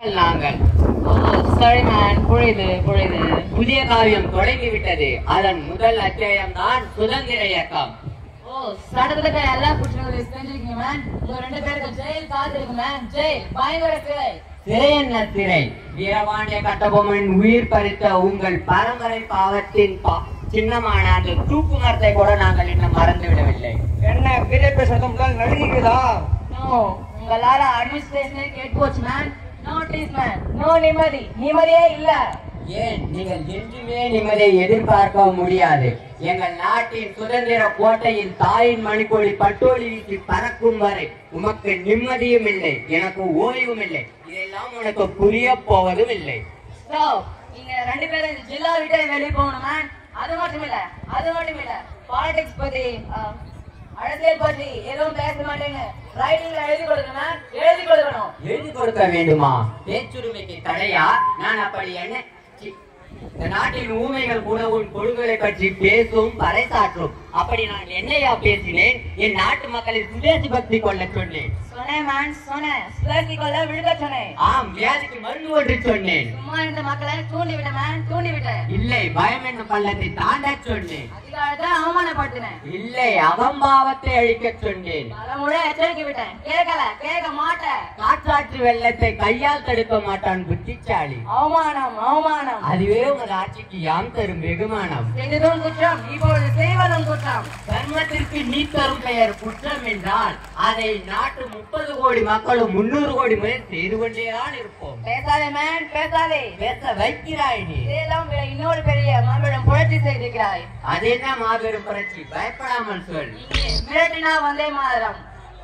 நாங்கள் சரி மேன் புரியுது புரியுது புதிய காவியம் தொடங்கிவிட்டது அதன் முதல் அத்தியாயம் தான் சுதந்திர இயக்கம் ஓ சடத்துல எல்லாம் குற்றங்களை செஞ்சிருக்கீங்க மேன் உங்க ரெண்டு பேருக்கு ஜெயில் காத்திருக்கு மேன் ஜெயில் பயங்கர சிறை சிறை என்ன சிறை வீரபாண்டிய கட்டபொம்மன் உயிர் பறித்த உங்கள் பரம்பரை பாவத்தின் பா- சின்னமான அந்த தூக்கு மரத்தை கூட நாங்கள் இன்னும் மறந்து விடவில்லை என்ன வீரப்ப சத்தம் முதல் நடுங்குதா நோ உங்களால அட்மினிஸ்ட்ரேஷனே கேட்டு போச்சு மேன் நோட்டீஸ் மேன் நோ நிம்மதி நிம்மதியே இல்ல ஏன் நீங்கள் என்றுமே நிம்மதியை எதிர்பார்க்க முடியாது எங்கள் நாட்டின் சுதந்திர கோட்டையில் தாயின் மணிக்கொடி பட்டோலி வீசி பறக்கும் வரை உமக்கு நிம்மதியும் இல்லை எனக்கு ஓய்வும் இல்லை இதெல்லாம் உனக்கு புரிய போவதும் இல்லை சோ நீங்க ரெண்டு பேரும் இந்த ஜில்லா விட்டே வெளியே போகணும் மேன் அது மட்டும் இல்ல அது மட்டும் இல்ல பாலிடிக்ஸ் பத்தி அஹ், அரசியல் பத்தி எதுவும் பேச மாட்டேங்க ரைட்டிங்ல எழுதி கொடுங்க மேன் எழுதி கொடுக்கணும் எழுதி கொடுக்க வேண்டுமா பேச்சுரிமைக்கு தடையா நான் அப்படி என்ன சி, இந்த நாட்டின் ஊமைகள் கூட உன் கொள்கைகளை பற்றி பேசும் பறைசாற்றும் அப்படி நான் என்னையா பேசினேன் என் நாட்டு மக்களை சுதேசி பக்தி கொள்ள சொன்னேன் சொன்னேன் மேன் சொன்னேன் சுழற்சி கொள்ள விழுக சொன்னேன் ஆம் வியாதிக்கு மருந்து ஒன்று சொன்னேன் சும்மா இருந்த மக்களை தூண்டி விட்டேன் மேன் தூண்டி விட்டேன் இல்லை பயம் என்னும் பள்ளத்தை தாண்டச் சொன்னேன் அதிகாரத்தை அவமானப்படுத்தினேன் இல்லை அகம்பாவத்தை அழிக்கச் சொன்னேன் பலமுறை எச்சரிக்கை விட்டேன் கேட்கல கேட்க மாட்டேன் காற்றாற்று வெள்ளத்தை கையால் தடுக்க மாட்டான் புத்திசாலி அவமானம் அவமானம் அதுவே உங்கள் ஆட்சிக்கு யாம் தரும் வெகுமானம் செய்ததும் குற்றம் இப்பொழுது செய்வதும் குற்றம் தர்மத்திற்கு நீ தரும் பெயர் குற்றம் என்றால் அதை நாட்டு முப்பது கோடி மக்களும் முன்னூறு கோடி முறை செய்து கொண்டேதான் இருப்போம் பேசாதே மேன் பேசாதே பேச வைக்கிறாய் நீ இதெல்லாம் விட இன்னொரு பெரிய மாபெரும் புரட்சி செய்திருக்கிறாய் அது என்ன மாபெரும் புரட்சி பயப்படாமல் சொல் இங்கே மிரட்டினா வந்தே மாதரம்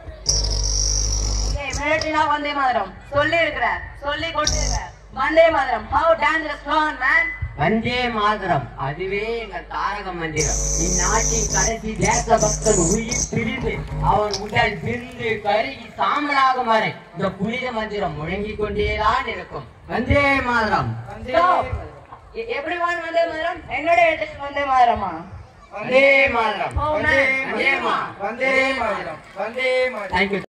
இங்கே மிரட்டினா வந்தே மாதரம் சொல்லி இருக்கிற சொல்லி கொடுத்திருக்க Vande Mataram how dangerous slogan man Vande Mataram அதுவே எங்கள் தாரக மந்திரம் இந்நாட்டின் கடைசி தேசபக்தன் உயிர் பிரிந்து அவன் உடல் விருந்து கருகி சாம்பலாகும் வரை இந்த புனித மந்திரம் முழங்கிக் கொண்டேதான் இருக்கும் வந்தே மாதரம் எவ்ரிவன் வந்தே மாதரம் என்னோட இடத்துக்கு வந்தே மாதரமா வந்தே மாதரம் Oh, வந்தே man. மா வந்தே மாதிரம் வந்தே மாதிரம் தேங்க்யூ